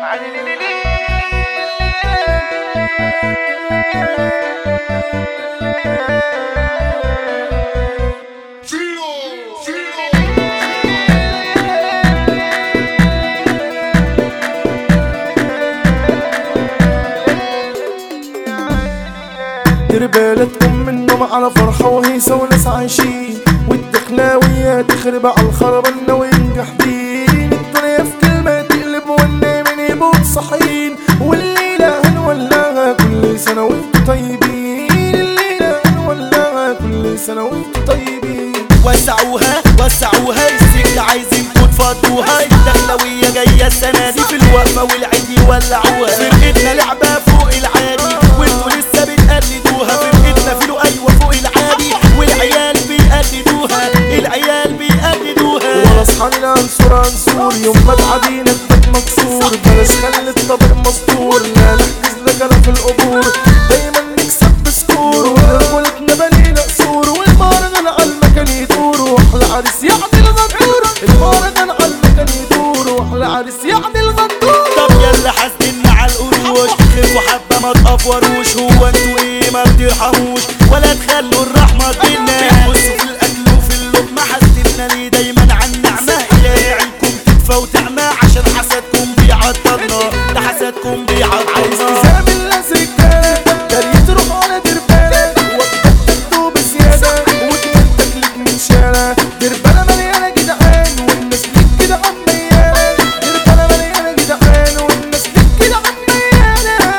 دير بالك ام منهم على فرحة وهيصة وناس عايشين والدخلاوية تخرب على الخربانة وينجح دين الدنيا في كلمة تقلب والنايمين يبقوا صحيين والليلة هنولعها كل سنة وانتوا طيبين الليلة هنولعها كل سنة وانتوا طيبين وسعوها وسعوها السكة عايزينكوا تفضوها الدخلوية جاية السنة دي في الوقفة والعيد يولعوها فرقتنا لعبة فوق العادي وانتوا لسه بتقلدوها فرقتنا في له ايوه فوق العادي والعيال بيقلدوها العيال بيقلدوها ولا اصحابنا انصر انصور يوم ما تعدينا البيت مكسور بلاش خلي الطبق مستور لا نحجز لك انا في القبور دايما نكسب بسكور ورجولتنا بنينا قصور والمهرجان على المكان يدور واحلى عريس يعني الغدور المهرجان على المكان يدور واحلى عريس يعني الغدور طب يلا حاسدنا على القروش خفوا حبة ما تقفروش هو انتوا ايه ما بترحموش ولا تخلوا الرحمة تبينا بصوا في الاكل وفي اللقمة حاسدنا ليه دايما عن نعمة الهي عينكم تدفى وتعمى عشان حسدكم بيعطلنا ده حسدكم عايز بيعطلنا تزامل لازكة جري تروح على دربالة وقتك تكتب بزيادة وتمنتك لك من شارع دربالة مليانة جدعان والناس ليك كده عميانة دربالة مليانة جدعان والناس ليك كده عميانة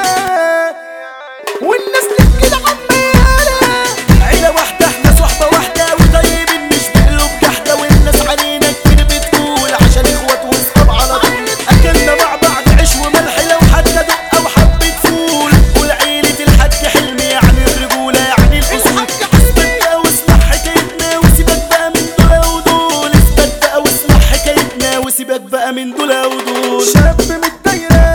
والناس ليك كده عميانة عيلة واحدة احنا صحبة واحدة وطيبين مش بقلوب جحدة والناس علينا كتير بتقول عشان اخوات واصحاب على طول اكلنا مع بعض عيش وملح لو حتى دقة وحبة فول والعيلة الحاج حلمي يعني الرجولة يعني الاصول اثبت بقى واسمع حكايتنا وسيبك بقى من دول ودول اثبت بقى واسمع حكايتنا وسيبك بقى من دول ودول شاب من الدايرة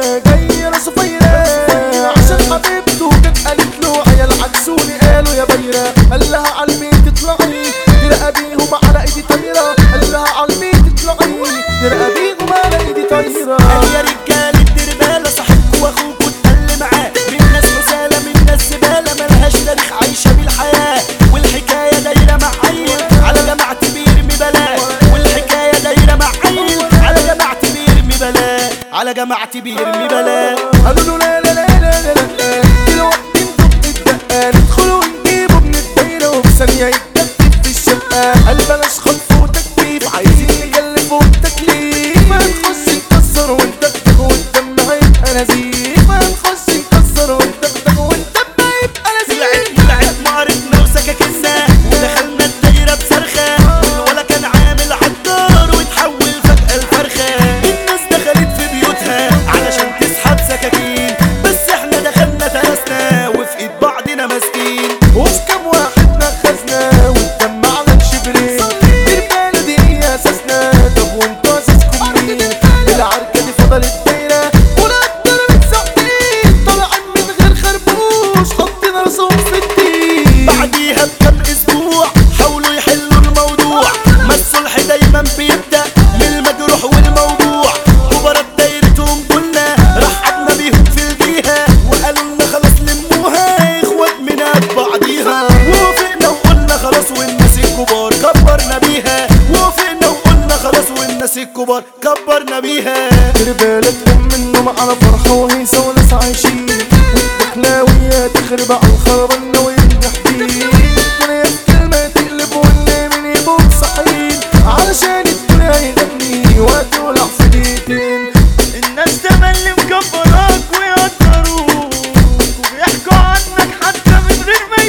جاي راسه فايرة عشان حبيبته كانت قالت له عيال عكسوني قالوا يا بيرة قال لها علمي تطلعي ترقى بيهم على ايدي طايرة قال لها علمي تطلعي ترقى بيهم على ايدي طايرة قال يا رجال الدربالة صاحبكوا واخوكوا اتقل معاه من ناس رسالة من ناس زبالة ملهاش تاريخ عايشة بالحياة والحكاية دايرة مع عيل على جماعة بيرمي بلاء والحكاية دايرة مع عيل على جماعة بيرمي بلاء على جماعة بيرمي بلاء قالوا له لا لا لا لا لا لا دلوقتي انتوا بتدقى ندخلوا ونجيبوا من الدايرة وفي ثانية يتكتف في الشقة قال بلاش خطف وتكتيف عايزين نكلفوا التكليف ما نخش نكسر وندغدغ والدم هيبقى نزيف ما نخش نكسر وندغدغ والدم هيبقى طلعت نزيف طلعت معرفنا وسكاكنا ودخلنا الدايرة بصرخة والولا كان عامل عطار وتحول فجأة الفرخة الناس دخلت في بيوتها علشان تسحب سكاكين بس احنا دخلنا ترسنا وفي ايد بعضنا ماسكين وفي كام واحد نخزنا والدم على الشبرين الرجالة دي هي اساسنا طب وانتوا اساسكم مين العركة دي فضلت دايرة ولا اتضربت ساعتين طالعين من غير خربوش حاطين راسهم في الدين بعديها بكم اسبوع حاولوا يحلوا الموضوع ما الصلح دايما بيبدا من المجروح والموضوع كبرت دايرتهم كلنا رحبنا بيهم في الجيهه وقالوا لنا خلاص لموها اخوات من قد بعضيها ووافقنا وقلنا خلاص والناس الكبار كبرنا بيها ووافقنا وقلنا خلاص والناس الكبار كبرنا بيها دير بالك ام منهم على فرحة وهيصة وناس عايشين والدخلاوية تخرب على الخربانة وينجح دين الدنيا في كلمة تقلب والنايمين يبقوا صحيين علشان الدنيا يغني وقت ولع في دقيقتين الناس تملي مكبراك ويقدروك وبيحكوا عنك حتى من غير ما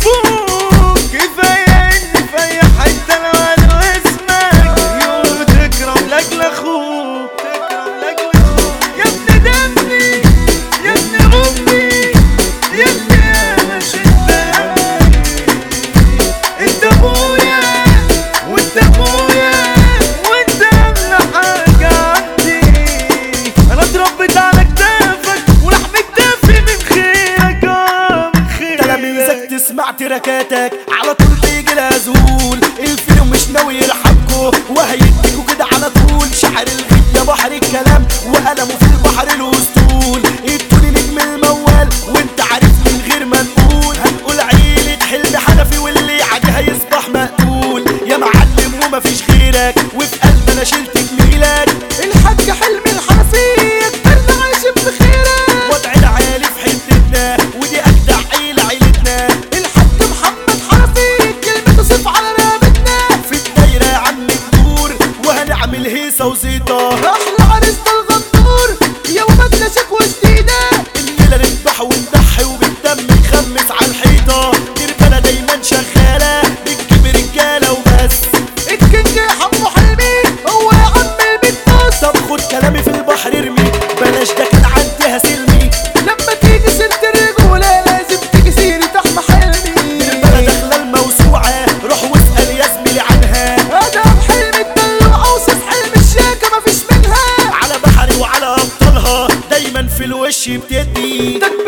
يشوفوك كفاية ان في اي حتة لو قالوا اسمك يقولوا تكرم لاجل اخوك تكرم لاجل اخوك يا ابن دمي يا ابن امي يا ابن انا انت ابويا وانت ابويا وانت اغلى حاجة عندي انا اتربيت على كتافك ولحم كتافي من خيرك اه من خيرك تلاميذك تسمع تركاتك على طول بيجي الهزول الفيلم مش ناوي يرحمكوا وهيديكوا كده على على طول شعر الغد يا بحر الكلام وقلمه في البحر الاسطول التوني نجم الموال وانت عارف من غير ما نقول هنقول عيلة حلم حنفي واللي يعدي هيصبح مقتول يا معلم ومفيش غيرك وفي قلب انا شلت جميلك الحاج حلمي الحنفي كبرنا عايشين بخيرك وضع العالي في حتتنا ودي اجدع عيلة عيلتنا الحاج محمد حنفي كلمته سيف على رقبتنا في الدايرة يا عم الدور وهنعمل هيصة وزيطة احلى عريس ده الغدور يا ولادنا شكوى جديده الليلة نذبح ونضحي وبالدم نخمس على الحيطة تربنا دايما شغالة بتجيب رجالة وبس الكينج يا حمو حلمي هو يا عم البيت نص طب خد كلامي في البحر ارمي بلاش ده كان عندها سلمي لما تيجي سيرة الرجولة لازم تيجي سيرة أحمى حلمي تربنا داخلة الموسوعة روح واسأل يا زميلي عنها أدم حلمي الدلوع أوصف حلم الشيكة مفيش منها على بحري وعلى أبطالها دايما في الوش بتدي ده